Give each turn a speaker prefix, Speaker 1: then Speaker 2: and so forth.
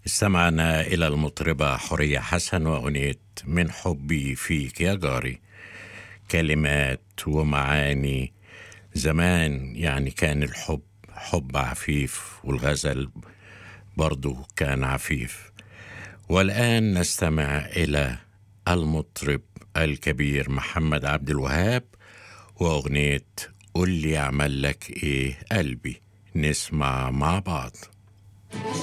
Speaker 1: استمعنا إلى المطربة حورية حسن وأغنية من حبي فيك يا جاري كلمات ومعاني زمان يعني كان الحب حب عفيف والغزل برضو كان عفيف والآن نستمع إلى المطرب الكبير محمد عبد الوهاب وأغنية قل لي أعمل لك إيه قلبي نسمع مع بعض